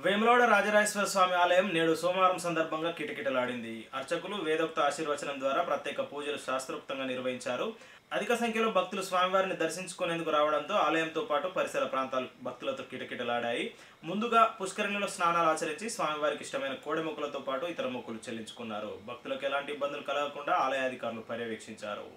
వేములవాడ రాజరాజేశ్వర స్వామి ఆలయం నేడు సోమవారం సందర్భంగా కిటకిటలాడింది అర్చకులు వేదోక్త ఆశీర్వచనం ద్వారా ప్రత్యేక పూజలు శాస్త్రోక్తంగా నిర్వహించారు అధిక సంఖ్యలో భక్తులు స్వామివారిని దర్శించుకునేందుకు రావడంతో ఆలయంతో పాటు పరిసర ప్రాంతాలు భక్తులతో కిటకిటలాడాయి ముందుగా పుష్కరిణిలో స్నానాలు ఆచరించి స్వామివారికి ఇష్టమైన కోడె మొక్కులతో పాటు ఇతర మొక్కులు చెల్లించుకున్నారు భక్తులకు ఎలాంటి ఇబ్బందులు కలగకుండా ఆలయ అధికారులు పర్యవేక్షించారు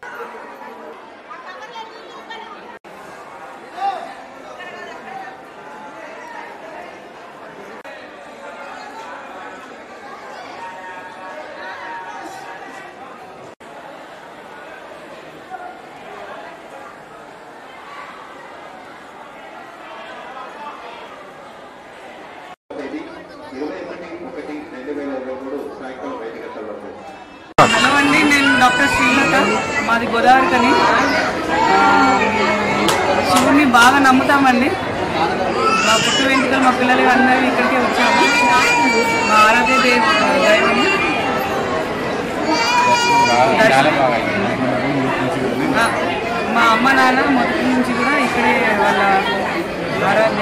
తేదీ ఇరవై ఒకటి ఒకటి రెండు వేల ఇరవై మూడు సాయంకాలం ఐదు గంటల వరకు హలో అండి నేను డాక్టర్ శ్రీలత మాది గోదావరికని శివుని బాగా నమ్ముతామండి మా పుట్టు వెంట్రుకలు మా పిల్లలు అందరూ ఇక్కడికే వచ్చాము మా ఆరాధ్య దేవ దైవము ఆ, మా అమ్మ నాన్న మొదటి నుంచి కూడా ఇక్కడే వాళ్ళ ఆరాధ్య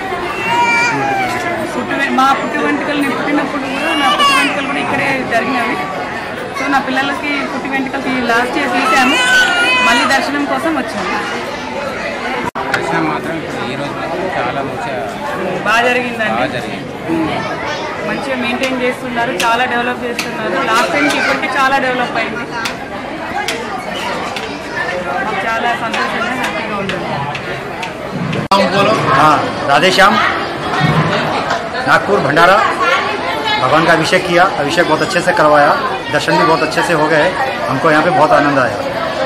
పుట్టు వె- మా పుట్టు వెంట్రుకలు నేను పుట్టినప్పుడు కూడా నా పుట్టు వెంట్రుకలు కూడా ఇక్కడే జరిగినవి సో నా పిల్లలకి పుట్టి వెంట్రుకలు లాస్ట్ ఇయర్ తీసాము మళ్ళీ దర్శనం కోసం వచ్చాము దర్శనం మాత్రం ఇప్పుడు ఈ రోజు మాత్రం చాలా మంచిగా బాగా జరిగిందండి బాగా జరిగింది మంచిగా మెయింటైన్ చేస్తున్నారు చాలా డెవలప్ చేస్తున్నారు లాస్ట్ టైంకి ఇప్పటికీ చాలా డెవలప్ అయింది మాకు చాలా సంతోషంగా హ్యాపీగా ఉంటుంది हाँ राधे श्याम नागपुर भंडारा भगवान का अभिषेक किया अभिषेक बहुत अच्छे से करवाया दर्शन भी बहुत अच्छे से हो गए हमको यहाँ पे बहुत आनंद आया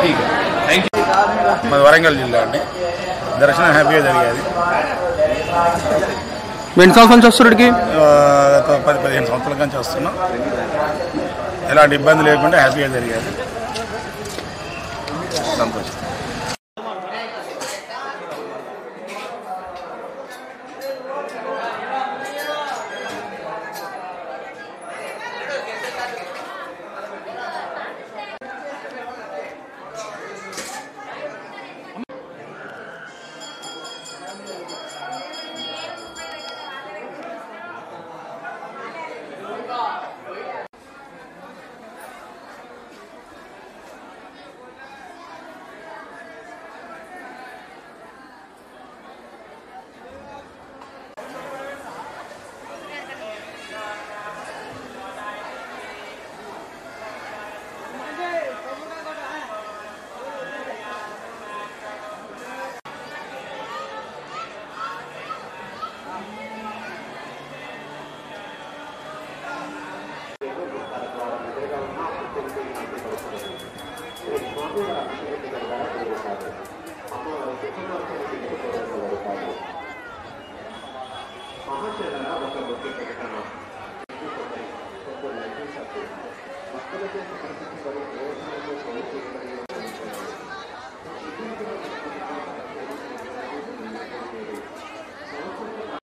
మాది వరంగల్ జిల్లా అండి దర్శనం హ్యాపీగా జరిగేది ఎన్ని సంవత్సరాల నుంచి వస్తుడికి ఆ, ఒక పది పదిహేను సంవత్సరాల నుంచి వస్తున్నాం ఎలాంటి ఇబ్బంది లేకుండా హ్యాపీగా జరిగేది సంతోషం మహాశయుల ఒక ముఖ్య ప్రకటన భక్తులచే పరిస్థితి మరియు ప్రయోజనాలు